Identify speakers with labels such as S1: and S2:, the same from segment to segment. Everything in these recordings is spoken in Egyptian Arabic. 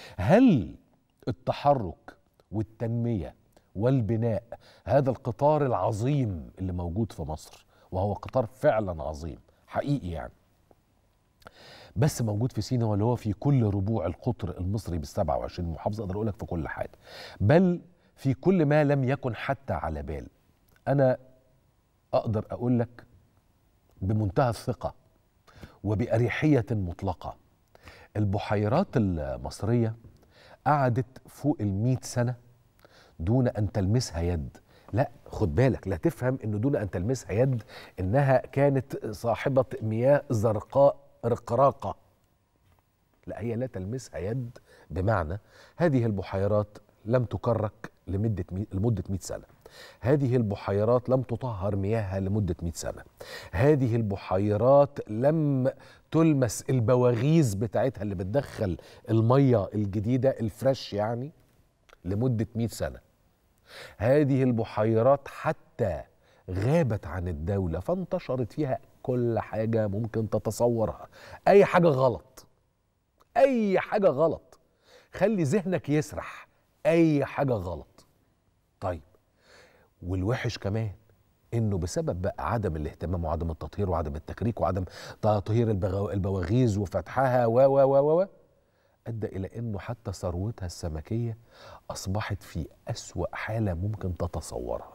S1: هل التحرك والتنميه والبناء هذا القطار العظيم اللي موجود في مصر وهو قطار فعلا عظيم حقيقي يعني بس موجود في سينا واللي هو في كل ربوع القطر المصري بال 27 محافظه اقدر اقول لك في كل حاجه بل في كل ما لم يكن حتى على بال انا اقدر اقول لك بمنتهى الثقه وباريحيه مطلقه البحيرات المصريه قعدت فوق ال سنه دون ان تلمسها يد لا خد بالك لا تفهم انه دون ان تلمسها يد انها كانت صاحبه مياه زرقاء رقراقه لا هي لا تلمسها يد بمعنى هذه البحيرات لم تكرك لمده مي... لمده 100 سنه هذه البحيرات لم تطهر مياهها لمده 100 سنه هذه البحيرات لم تلمس البواغيز بتاعتها اللي بتدخل الميه الجديده الفريش يعني لمده 100 سنه هذه البحيرات حتى غابت عن الدولة فانتشرت فيها كل حاجة ممكن تتصورها أي حاجة غلط أي حاجة غلط خلي ذهنك يسرح أي حاجة غلط طيب والوحش كمان انه بسبب بقى عدم الاهتمام وعدم التطهير وعدم التكريك وعدم تطهير البغو- البواغيز وفتحها و و و و ادى الى انه حتى ثروتها السمكيه اصبحت في اسوا حاله ممكن تتصورها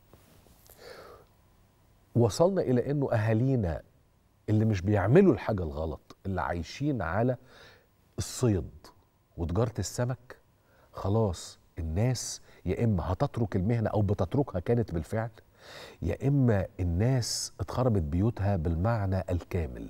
S1: وصلنا الى انه اهالينا اللي مش بيعملوا الحاجه الغلط اللي عايشين على الصيد وتجاره السمك خلاص الناس يا اما هتترك المهنه او بتتركها كانت بالفعل يا اما الناس اتخربت بيوتها بالمعنى الكامل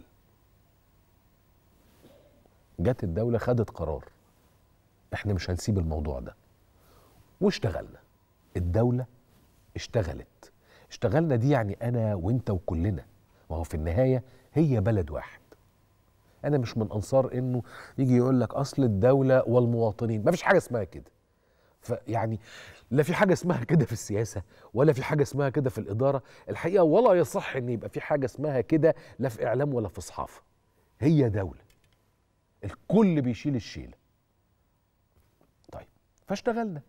S1: جت الدولة خدت قرار احنا مش هنسيب الموضوع ده واشتغلنا الدولة اشتغلت اشتغلنا دي يعني انا وانت وكلنا ما هو في النهاية هي بلد واحد انا مش من انصار انه يجي يقول لك اصل الدولة والمواطنين ما فيش حاجة اسمها كده فيعني لا في حاجة اسمها كده في السياسة ولا في حاجة اسمها كده في الإدارة الحقيقة ولا يصح ان يبقى في حاجة اسمها كده لا في إعلام ولا في صحافة هي دولة الكل بيشيل الشيلة طيب فاشتغلنا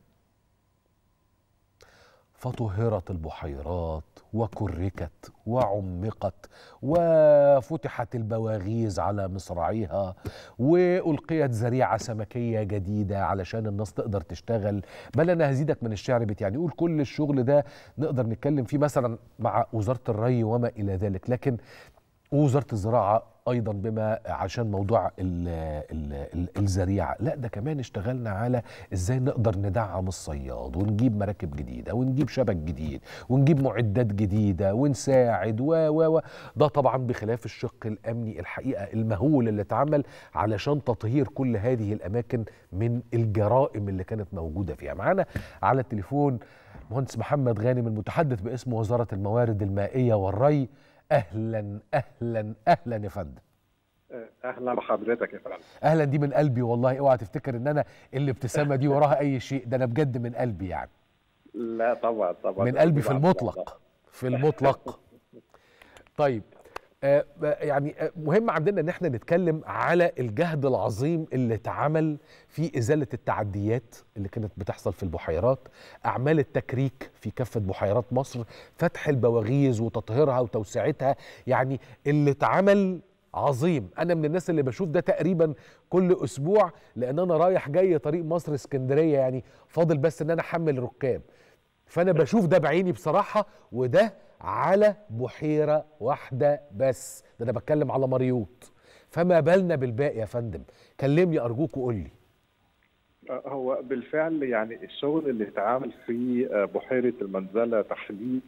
S1: فطهرت البحيرات وكركت وعمقت وفتحت البواغيز على مصراعيها والقيت زريعه سمكيه جديده علشان الناس تقدر تشتغل بل انا هزيدك من الشعر بت يعني قول كل الشغل ده نقدر نتكلم فيه مثلا مع وزاره الري وما الى ذلك لكن ووزاره الزراعه ايضا بما عشان موضوع ال ال ال الزريعه لا ده كمان اشتغلنا على ازاي نقدر ندعم الصياد ونجيب مراكب جديده ونجيب شبك جديد ونجيب معدات جديده ونساعد و و و ده طبعا بخلاف الشق الامني الحقيقه المهول اللي اتعمل علشان تطهير كل هذه الاماكن من الجرائم اللي كانت موجوده فيها معانا على التليفون مهندس محمد غانم المتحدث باسم وزاره الموارد المائيه والري اهلا اهلا اهلا يا فندم
S2: اهلا بحضرتك يا فندم
S1: اهلا دي من قلبي والله اوعى تفتكر ان انا الابتسامه دي وراها اي شيء ده انا بجد من قلبي يعني
S2: لا طبعا طبعا
S1: من قلبي في المطلق في المطلق طيب آه يعني آه مهم عندنا ان احنا نتكلم على الجهد العظيم اللي اتعمل في ازاله التعديات اللي كانت بتحصل في البحيرات اعمال التكريك في كافه بحيرات مصر فتح البواغيز وتطهيرها وتوسعتها يعني اللي اتعمل عظيم انا من الناس اللي بشوف ده تقريبا كل اسبوع لان انا رايح جاي طريق مصر اسكندريه يعني فاضل بس ان انا احمل ركاب فانا بشوف ده بعيني بصراحه وده على بحيره واحده بس ده انا بتكلم على مريوط فما بالنا بالباقي يا فندم كلمني ارجوك وقول لي
S2: هو بالفعل يعني الشغل اللي اتعامل في بحيره المنزله تحديدا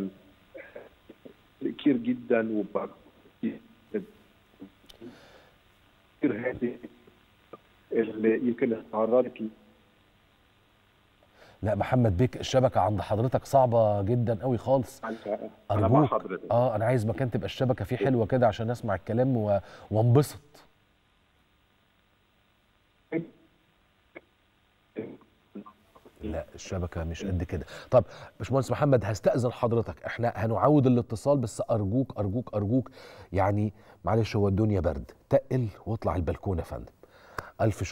S2: كتير جدا وب هذه اللي يمكن اتعرضت
S1: لا محمد بيك الشبكه عند حضرتك صعبه جدا قوي خالص
S2: انا مع حضرتك
S1: اه انا عايز مكان تبقى الشبكه فيه حلوه كده عشان اسمع الكلام و... وانبسط لا الشبكه مش قد كده طب باشمهندس محمد هستاذن حضرتك احنا هنعود الاتصال بس ارجوك ارجوك ارجوك يعني معلش هو الدنيا برد تقل واطلع البلكونه يا فندم الف شكر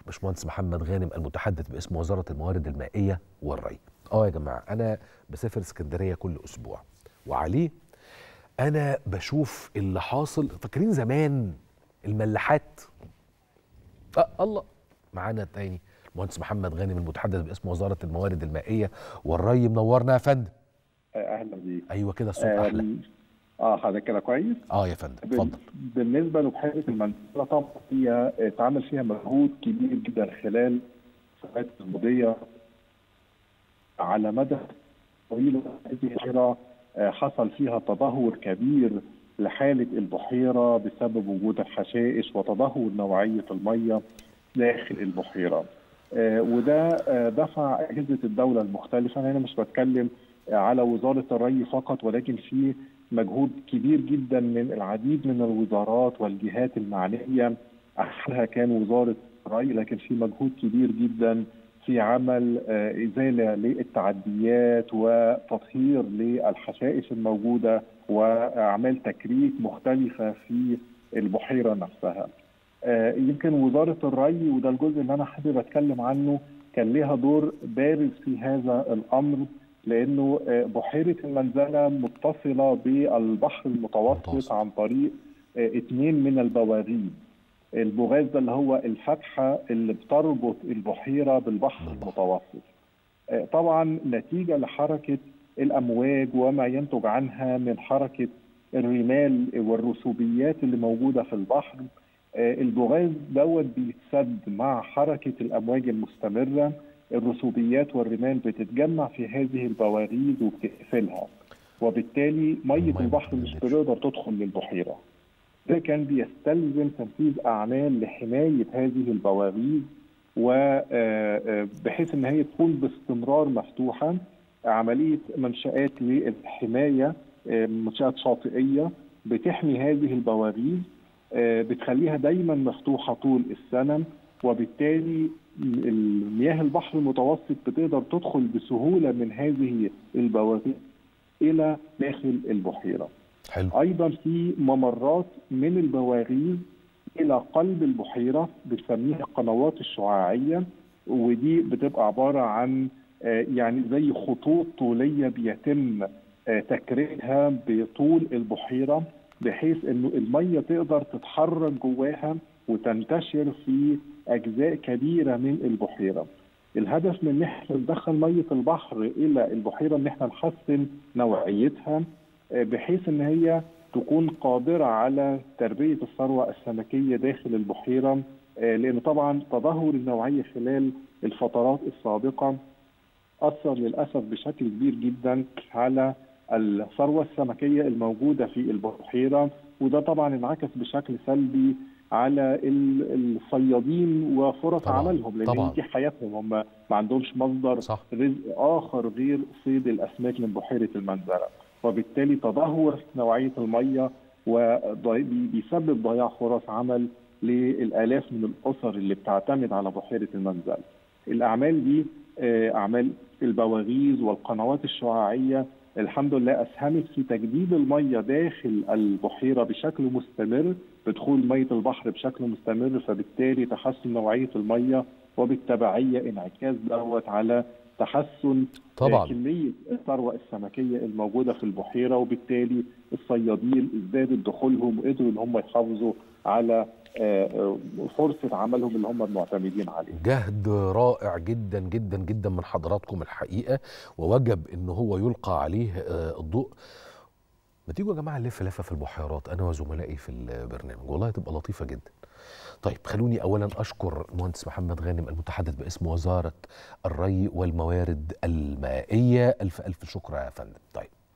S1: باشمهندس محمد غانم المتحدث باسم وزاره الموارد المائيه والري اه يا جماعه انا بسافر اسكندريه كل اسبوع وعليه انا بشوف اللي حاصل فاكرين زمان الملاحات آه الله معانا تاني المهندس محمد غانم المتحدث باسم وزاره الموارد المائيه والري منورنا يا فندم
S2: اهلا بيك
S1: ايوه كده الصوت احلى
S2: اه حضرتك كده كويس
S1: اه يا فندم اتفضل
S2: بالنسبه لبحيره المنزله طبعا هي اتعمل فيها مجهود كبير جدا خلال السنوات الماضيه على مدى طويل هذه البحيره حصل فيها تدهور كبير لحاله البحيره بسبب وجود الحشائش وتدهور نوعيه الميه داخل البحيره آه وده آه دفع اجهزه الدوله المختلفه انا مش بتكلم على وزاره الري فقط ولكن في مجهود كبير جدا من العديد من الوزارات والجهات المعنيه احدها كان وزاره الري لكن في مجهود كبير جدا في عمل آه ازاله للتعديات وتطهير للحشائش الموجوده واعمال تكريك مختلفه في البحيره نفسها. آه يمكن وزاره الري وده الجزء اللي انا حابب اتكلم عنه كان لها دور بارز في هذا الامر لانه آه بحيره المنزله متصله بالبحر المتوسط عن طريق آه اثنين من البواغيز. البوغاز ده اللي هو الفتحه اللي بتربط البحيره بالبحر المتوسط. طبعا نتيجه لحركه الامواج وما ينتج عنها من حركه الرمال والرسوبيات اللي موجوده في البحر البغاز دوت بيتسد مع حركه الامواج المستمره الرسوبيات والرمال بتتجمع في هذه البواريز وبتقفلها وبالتالي ميه البحر مش بتقدر تدخل للبحيره ده كان بيستلزم تنفيذ اعمال لحمايه هذه البواريز وبحيث ان هي تكون باستمرار مفتوحه عمليه منشات للحمايه منشات شاطئيه بتحمي هذه البواريز بتخليها دايما مفتوحه طول السنه وبالتالي المياه البحر المتوسط بتقدر تدخل بسهوله من هذه البواريز الى داخل البحيره.
S1: حلو.
S2: ايضا في ممرات من البواريز الى قلب البحيره بنسميها القنوات الشعاعيه ودي بتبقى عباره عن يعني زي خطوط طوليه بيتم تكريرها بطول البحيره بحيث انه الميه تقدر تتحرك جواها وتنتشر في اجزاء كبيره من البحيره. الهدف من ان احنا ندخل ميه البحر الى البحيره ان احنا نحسن نوعيتها بحيث ان هي تكون قادره على تربيه الثروه السمكيه داخل البحيره لان طبعا تدهور النوعيه خلال الفترات السابقه اثر للاسف بشكل كبير جدا على الثروه السمكيه الموجوده في البحيره وده طبعا انعكس بشكل سلبي على الصيادين وفرص
S1: طبعًا.
S2: عملهم لان
S1: طبعًا.
S2: دي حياتهم هم ما عندهمش مصدر
S1: صح.
S2: رزق اخر غير صيد الاسماك من بحيره المنزله وبالتالي تدهور نوعيه الميه وبيسبب ضياع فرص عمل للالاف من الاسر اللي بتعتمد على بحيره المنزله. الاعمال دي اعمال البواغيز والقنوات الشعاعيه الحمد لله اسهمت في تجديد الميه داخل البحيره بشكل مستمر بدخول ميه البحر بشكل مستمر فبالتالي تحسن نوعيه الميه وبالتبعيه انعكاس دوت على تحسن
S1: طبعا
S2: كميه الثروه السمكيه الموجوده في البحيره وبالتالي الصيادين ازدادت دخولهم وقدروا ان هم يحافظوا على فرصه عملهم اللي هم معتمدين عليه.
S1: جهد رائع جدا جدا جدا من حضراتكم الحقيقه ووجب ان هو يلقى عليه الضوء. ما تيجوا يا جماعه نلف لفه في البحيرات انا وزملائي في البرنامج والله تبقى لطيفه جدا. طيب خلوني اولا اشكر المهندس محمد غانم المتحدث باسم وزاره الري والموارد المائيه الف الف شكر يا فندم. طيب